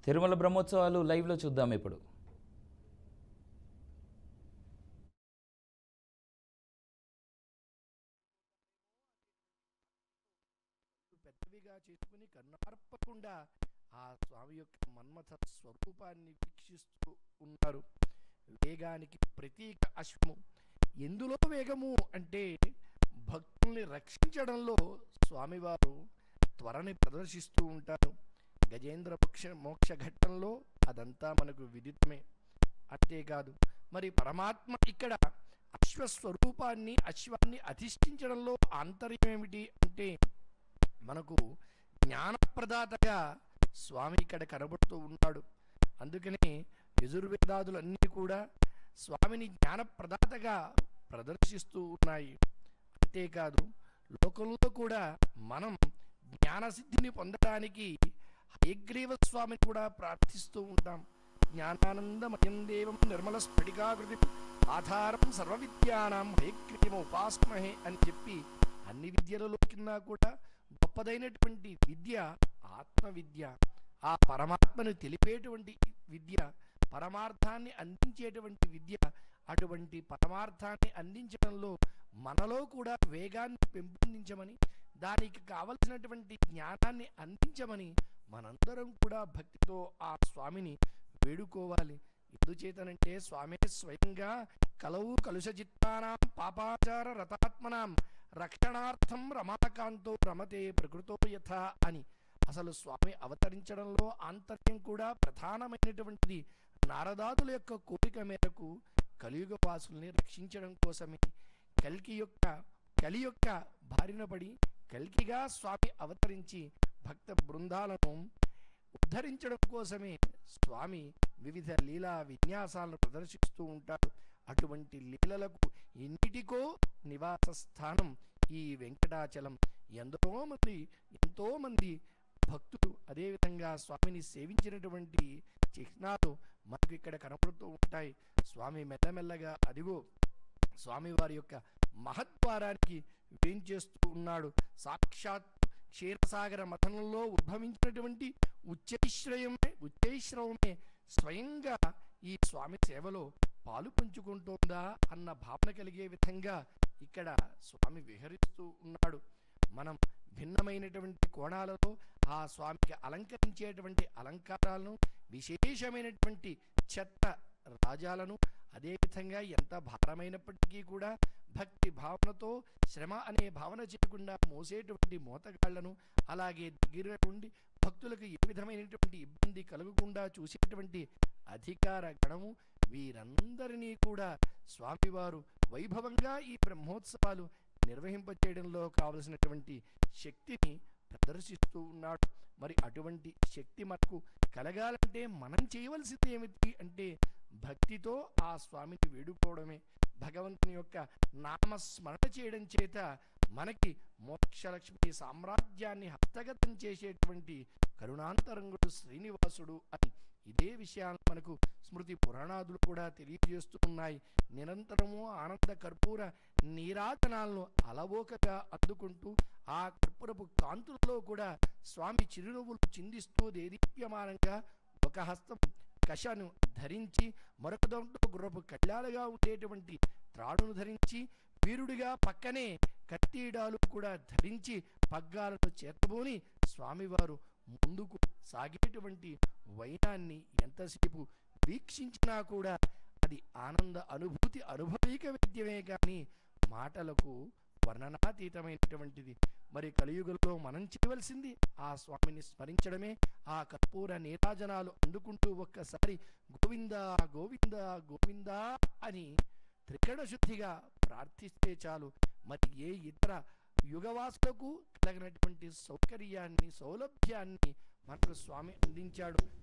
తిరుమల బ్రహ్మోత్సవాలు లైవ్లో చూద్దాం ఇప్పుడు పెద్దవిగా చేసుకుని కన్నార్పకుండా ఆ స్వామి యొక్క మన్మథ స్వరూపాన్ని వీక్షిస్తూ ఉన్నారు వేగానికి ప్రతీక అశ్వము ఎందులో వేగము అంటే భక్తుల్ని రక్షించడంలో స్వామివారు త్వరని ప్రదర్శిస్తూ ఉంటారు గజేంద్ర మోక్ష మోక్ష ఘట్టంలో అదంతా మనకు విదితమే అంతేకాదు మరి పరమాత్మ ఇక్కడ అశ్వస్వరూపాన్ని అశ్వాన్ని అధిష్ఠించడంలో ఆంతర్యం ఏమిటి అంటే మనకు జ్ఞానప్రదాతగా స్వామి ఇక్కడ కనబడుతూ ఉన్నాడు అందుకనే యజుర్వేదాదులన్నీ కూడా స్వామిని జ్ఞానప్రదాతగా ప్రదర్శిస్తూ ఉన్నాయి అంతేకాదు లోకంలో కూడా మనం జ్ఞానసిద్ధిని పొందడానికి హయగ్రీవ స్వామిని కూడా ప్రార్థిస్తూ ఉంటాం జ్ఞానానందమయం దేవం నిర్మల స్ఫటికాకృతి ఆధారం సర్వ విద్యానాం హయగ్రీవ ఉపాస్మహే అని చెప్పి అన్ని విద్యలలో కింద కూడా గొప్పదైనటువంటి విద్య ఆత్మ విద్య ఆ పరమాత్మను తెలిపేటువంటి విద్య పరమార్థాన్ని అందించేటువంటి విద్య అటువంటి పరమార్థాన్ని అందించడంలో మనలో కూడా వేగాన్ని పెంపొందించమని దానికి కావలసినటువంటి జ్ఞానాన్ని అందించమని మనందరం కూడా భక్తితో ఆ స్వామిని వేడుకోవాలి ఎందుచేతనంటే స్వామి స్వయంగా కలవు కలుషచిత్తానాం పాపాచార రతాత్మనాం రక్షణార్థం రమాకాంతో రమతే ప్రకృతో యథ అని అసలు స్వామి అవతరించడంలో ఆంతర్యం కూడా ప్రధానమైనటువంటిది నారదాదుల యొక్క కోరిక మేరకు కలియుగ వాసుల్ని రక్షించడం కోసమే కల్కి యొక్క కలి యొక్క బారిన పడి కల్కిగా స్వామి అవతరించి భక్త బృందాలను ఉద్ధరించడం కోసమే స్వామి వివిధ లీలా విన్యాసాలను ప్రదర్శిస్తూ ఉంటాడు అటువంటి లీలలకు ఎన్నిటికో నివాస స్థానం ఈ వెంకటాచలం ఎంతో మంది ఎంతో మంది భక్తులు అదేవిధంగా స్వామిని సేవించినటువంటి చిహ్నాలు మనకు ఇక్కడ కనపడుతూ ఉంటాయి స్వామి మెల్లమెల్లగా అదిగో స్వామివారి యొక్క మహద్వారానికి వేంచేస్తూ ఉన్నాడు సాక్షాత్ క్షీరసాగర మథనంలో ఉద్భవించినటువంటి ఉచ్చైశ్రయమే ఉచ్చైశ్రవమే స్వయంగా ఈ స్వామి సేవలో పాలు పంచుకుంటోందా అన్న భావన కలిగే విధంగా ఇక్కడ స్వామి విహరిస్తూ ఉన్నాడు మనం భిన్నమైనటువంటి కోణాలలో ఆ స్వామికి అలంకరించేటువంటి అలంకారాలను విశేషమైనటువంటి చెత్త రాజాలను అదేవిధంగా ఎంత భారమైనప్పటికీ కూడా భక్తి భావనతో శ్రమ అనే భావన చేయకుండా మోసేటువంటి మోతగాళ్లను అలాగే దగ్గర ఉండి భక్తులకు ఏ విధమైనటువంటి ఇబ్బంది కలగకుండా చూసేటువంటి అధికార గణము వీరందరినీ కూడా స్వామివారు వైభవంగా ఈ బ్రహ్మోత్సవాలు నిర్వహింపచేయడంలో కావలసినటువంటి శక్తిని ప్రదర్శిస్తూ ఉన్నాడు మరి అటువంటి శక్తి మనకు కలగాలంటే మనం చేయవలసింది ఏమిటి అంటే భక్తితో ఆ స్వామిని వేడుకోవడమే భగవంతుని యొక్క నామస్మరణ చేయడం చేత మనకి మోక్షలక్ష్మి సామ్రాజ్యాన్ని హస్తగతం చేసేటువంటి కరుణాంతరంగుడు శ్రీనివాసుడు అని ఇదే విషయాన్ని మనకు స్మృతి పురాణాదులు కూడా తెలియజేస్తూ ఉన్నాయి నిరంతరము ఆనంద కర్పూర నీరాజనాలను అలవోకగా అందుకుంటూ ఆ కర్పూరపు కాంతులలో కూడా స్వామి చిరునవ్వులు చిందిస్తూ దేదీప్యమానంగా ఒక హస్తం కషను ధరించి మరొక దాంట్లో గుర్రపు కళ్ళాలుగా ఉండేటువంటి త్రాడును ధరించి వీరుడిగా పక్కనే కత్తీడాలు కూడా ధరించి పగ్గాలను చేతబోని స్వామివారు ముందుకు సాగేటువంటి వైనాన్ని ఎంతసేపు వీక్షించినా కూడా అది ఆనంద అనుభూతి అనుభవీక విద్యమే కానీ మాటలకు వర్ణనాతీతమైనటువంటిది మరి కలియుగంలో మనం చేయవలసింది ఆ స్వామిని స్మరించడమే ఆ కర్పూర నీరాజనాలు అందుకుంటూ ఒక్కసారి గోవింద గోవింద గోవింద అని త్రికరణ శుద్ధిగా ప్రార్థిస్తే చాలు మరి ఏ ఇతర యుగవాసులకు కలిగినటువంటి సౌకర్యాన్ని సౌలభ్యాన్ని మనకు స్వామి అందించాడు